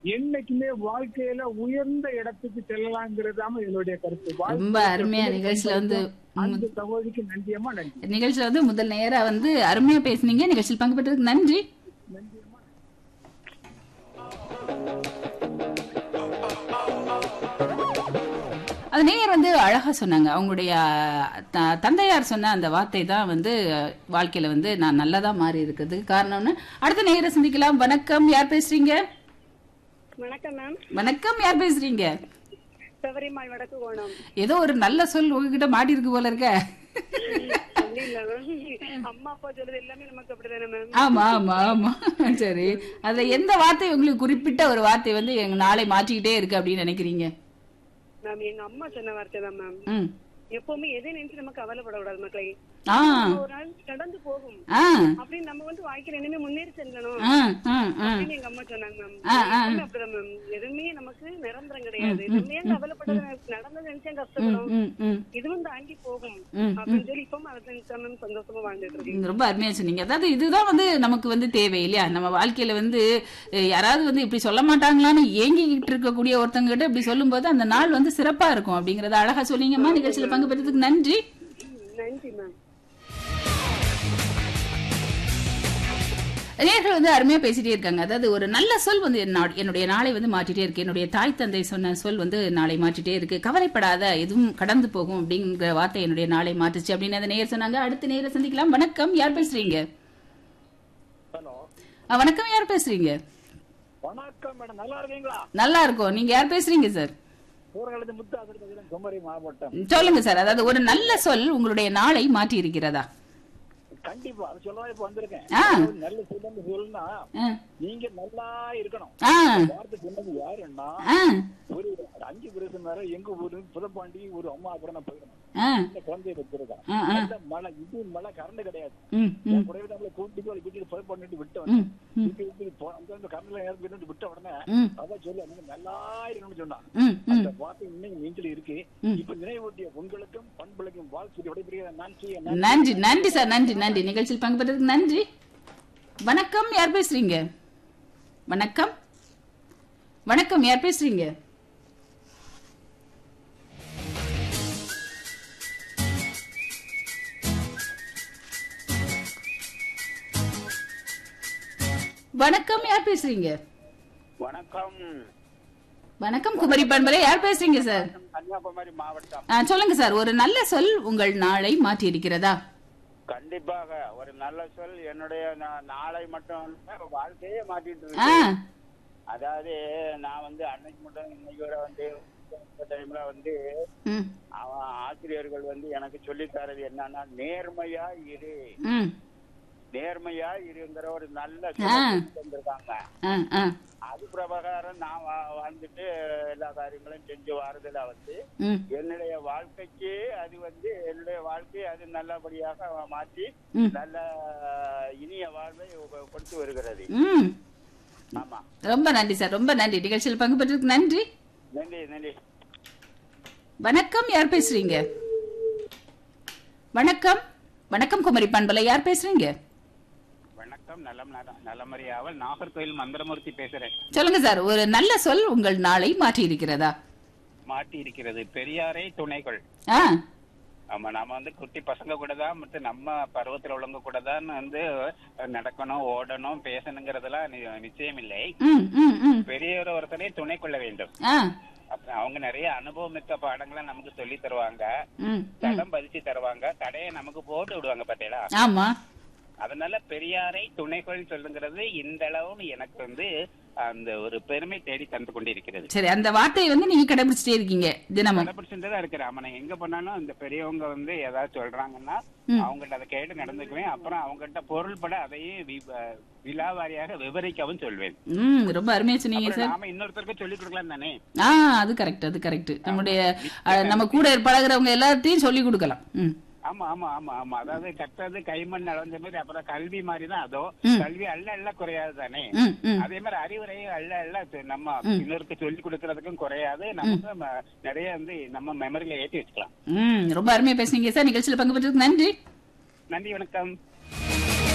என்னைக்குமே வாழ்க்கையில உயர்ந்த இடத்துக்கு செல்லலாங்கிறது என்னுடைய கருத்து ரொம்ப அருமையா நிகழ்ச்சியில வந்து அந்த சகோதரிக்கு நன்றியம்மா நன்றி நிகழ்ச்சியில வந்து முதல் நேரா வந்து அருமையா பேசுனீங்க நிகழ்ச்சியில் பங்கு பெற்றதுக்கு நன்றி அது நேயர் வந்து அழகா சொன்னாங்க அவங்களுடைய த- தந்தையார் சொன்ன அந்த வார்த்தை தான் வந்து வாழ்க்கையில வந்து நான் நல்லதா மாறி இருக்கிறதுக்கு காரணம்னு அடுத்த நேயரை சந்திக்கலாம் வணக்கம் யார் பேசுறீங்க வணக்கம் மேம் வணக்கம் யார் பேசுறீங்க சபரிமால் வடக்கு கோணம் ஏதோ ஒரு நல்ல சொல் உங்ககிட்ட மாட்டி இருக்கு போல இருக்க அப்படி இல்ல மேம் அம்மா அப்பா சொல்றது எல்லாமே நமக்கு அப்படிதானே மேம் ஆமா ஆமா ஆமா சரி அதுல எந்த வார்த்தை உங்களுக்கு குறிப்பிட்ட ஒரு வார்த்தை வந்து எங்க நாளை மாற்றிக்கிட்டே இருக்கு அப்படின்னு நினைக்கிறீங்க மேம் எங்க அம்மா சொன்ன வார்த்தை தான் மேம் ம் எப்பவுமே எதை நினைச்சு நம்ம கவலைப்படக்கூடாது மக்களை ஆ ஒரு நாள் கடந்து போகும் ஆ அப்படின்னு நம்ம வந்து வாழ்க்கையில இனிமே முன்னேறி செல்லணும் ஆ ஆ ஆ அப்படின்னு எங்க அம்மா சொன்னாங்க மேம் ஆ, ஆ. எப்பவுமே அப்படிதான் மேம் எதுவுமே நமக்கு நிரந்தரம் கிடையாது நம்ம ஏன் கவலைப்பட்டது நடந்தது நினைச்சேன் கஷ்டப்படும் ம் ம் இதுவும் தாண்டி போகும் ம், அப்படின்னு சொல்லி இப்பவும் அதை நினைச்சா மேம் சந்தோஷமா வாழ்ந்துட்டு இருக்கேன் ம், ரொம்ப அருமையா சொன்னீங்க அதாவது இதுதான் வந்து நமக்கு வந்து தேவை இல்லையா நம்ம வாழ்க்கையில வந்து அஹ், யாராவது வந்து இப்படி சொல்ல மாட்டாங்களான்னு ஏங்கிக்கிட்டு இருக்கக்கூடிய ஒருத்தங்க கிட்ட இப்படி சொல்லும்போது அந்த நாள் வந்து சிறப்பா இருக்கும் அப்படிங்கறத அழகா சொன்னீங்கம்மா நிகழ்ச்சியில பங்கு பெற்றதுக்கு நன்றி நன்றி மேம் நேர்கள் வந்து அருமையா பேசிட்டே இருக்காங்க அதாவது ஒரு நல்ல சொல் வந்து என்னோட- என்னுடைய நாளை வந்து மாற்றிட்டே இருக்கு என்னுடைய தாய் தந்தை சொன்ன சொல் வந்து நாளை மாற்றிட்டே இருக்கு கவலைப்படாத எதுவும் கடந்து போகும் அப்படிங்கிற வார்த்தை என்னுடைய நாளை மாற்றுச்சு அப்படின்னு அந்த நேயர் சொன்னாங்க அடுத்த நேர சந்திக்கலாம் வணக்கம் யார் பேசுறீங்க ஹலோ ஆ, வணக்கம் யார் பேசுறீங்க வணக்கம் மேடம் நல்லா இருக்கீங்களா நல்லா இருக்கும் நீங்க யார் பேசுறீங்க சார் ஊரகத்து முத்து அதிர்பதியிலும் குமரி மாவட்டம் சொல்லுங்க சார் அதாவது ஒரு நல்ல சொல் உங்களுடைய நாளை மாற்றி இருக்கிறதா கண்டிப்பா அது சொல்லதான் இப்ப வந்திருக்கேன் ஆ. அதாவது நல்ல சொல்லு சொல்லுன்னா ஆ, நீங்க நல்லா இருக்கணும் ஆ, வார்த்தை சொன்னது யாருன்னா ஆ, ஒரு அஞ்சு வருஷம் நேரம் எங்க ஊரு புதப்பாண்டி ஒரு அம்மா கூட நான் போயிருந்தேன் ஆ, இந்த குழந்தைய வச்சிருக்கேன் ஆ, ஆ. நல்ல மழை இது மழை கரண்ட் கிடையாது ம், ம், என் கூடவே நம்மள கூட்டிட்டு போய் வீட்டுக்கு புதை பண்ணிட்டு விட்டு ம், வந்தேன் ம், வீட்டு வீட்டுக்கு போ அங்க வந்து கரண்ட்ல ஏறி விட்டு விட்ட உடனே ம், அதான் சொல்லு நீங்க நல்லா இருக்கணும்னு சொன்னான் ம், ம். அந்த வார்த்தை இன்னைக்கு நெஞ்சில் இருக்கு ம். இப்ப நினைவூட்டிய உங்களுக்கும் பண்புகளுக்கும் வாழ்த்து விடைபெறுகிற நன்றி நன்றி நன்றி சார் நன்றி நன்றி நிகழ்ச்சியில் பங்கு பெற்றதுக்கு நன்றி வணக்கம் யார் பேசுறீங்க வணக்கம் வணக்கம் யார் பேசுறீங்க வணக்கம் யார் பேசுறீங்க வணக்கம் வணக்கம் குமரி பண்பலை யார் பேசுறீங்க சார் கன்னியாகுமரி மாவட்டம் ஆ, சொல்லுங்க சார் ஒரு நல்ல சொல் உங்கள் நாளை மாற்றி இருக்கிறதா கண்டிப்பாக ஒரு நல்ல சொல் என்னுடைய நா- நாளை மட்டும் இல்ல, வாழ்க்கையே மாத்திட்டு ஆ இருக்கு அதாவது நான் வந்து அன்னைக்கு மட்டும் இன்னைக்கு வரை வந்து இந்த டைம்ல வந்து ம் அவன் ஆசிரியர்கள் வந்து எனக்கு சொல்லி தரது என்னன்னா நேர்மையா இரு ம் நேர்மையா இருங்கிற ஒரு நல்ல ஆ. வந்திருக்காங்க ஆ ஆ அது பிரகாரம் நான் வா- வாழ்ந்துட்டு எல்லா காரியங்களையும் செஞ்சு வாரதுல வந்து ம் என்னுடைய வாழ்க்கைக்கு அது வந்து என்னுடைய வாழ்க்கையை அது நல்லபடியாக மாற்றி ம். நல்ல இனிய வாழ்வை உ- கொடுத்து வருகிறது ம் ஆமா ரொம்ப நன்றி சார் ரொம்ப நன்றி நிகழ்ச்சியில் பங்கு பெற்றதுக்கு நன்றி நன்றி நன்றி வணக்கம் யார் பேசுறீங்க வணக்கம் வணக்கம் குமரி பண்பலை யார் பேசுறீங்க வணக்கம் நலம் நலமறியாவல் நாகர்கோயில் மந்திரமூர்த்தி பேசுறேன் சொல்லுங்க சார் ஒரு நல்ல சொல் உங்கள் நாளை மாற்றி இருக்கிறதா மாட்டி இருக்கிறது பெரியாரை துணைகள் ஆ ஆமா நாம வந்து குட்டி பசங்க கூட தான் மற்றும் நம்ம பருவத்துல உள்ளவங்க கூட தான் வந்து நடக்கணும் ஓடணும் பேசணுங்கிறதெல்லாம் நி- நிச்சயம் இல்லை ம் ம் ம் பெரியவர் ஒருத்தரை துணை கொள்ள வேண்டும் ஆ அப்புறம் அவங்க நிறைய அனுபவமிக்க பாடங்களை நமக்கு சொல்லி தருவாங்க ம் ம் தடம் பதிச்சு தருவாங்க கடையை நமக்கு போட்டு விடுவாங்க பாத்தீங்களா ஆமா அதனால பெரியாரை துணைகள் சொல்லுங்கிறது இந்த அளவுன்னு எனக்கு வந்து அந்த ஒரு பெருமை தேடி தந்து கொண்டிருக்கிறது சரி அந்த வார்த்தையை வந்து நீங்க கடைபிடிச்சிட்டே இருக்கீங்க தினமும் கடைபிடிச்சுட்டு தான் இருக்கிறேன் ஆமா நான் எங்க போனாலும் இந்த பெரியவங்க வந்து ஏதாவது சொல்றாங்கன்னா ம். அவங்கள்ட்ட அதை கேட்டு நடந்துக்குவேன் அப்புறம் அவங்கள்ட்ட பொருள்பட அதையும் வி- அஹ் விலாவாரியாக விவரிக்கவும் சொல்வேன் ம் ரொம்ப அருமையா சொன்னீங்க அப்புறம் சார் நாம இன்னொருத்தருக்கு சொல்லிக் கொடுக்கலாம் தானே ஆ அது கரெக்ட் அது கரெக்ட் நம்முடைய அஹ், நம்ம கூட பழகுறவங்க எல்லாத்தையும் சொல்லி கொடுக்கலாம் ம் ஆமா ஆமா ஆமா ஆமா அதாவது கற்றது கைமண் அளந்த மாதிரி அப்புறம் கல்வி மாதிரி தான் அதோ ம். கல்வி அல்ல அல்ல குறையாது தானே ம் ம் அதே மாதிரி அறிவுரையும் அல்ல அல்ல து- நம்ம இன்னொருக்கு சொல்லி கொடுக்கறதுக்கும் குறையாது நமக்கு ம- நிறைய வந்து நம்ம மெமரியில ஏற்றி வச்சுக்கலாம் ம் ரொம்ப அருமையா பேசுனீங்க சார் நிகழ்ச்சியில் பங்கு பெற்றதுக்கு நன்றி நன்றி வணக்கம்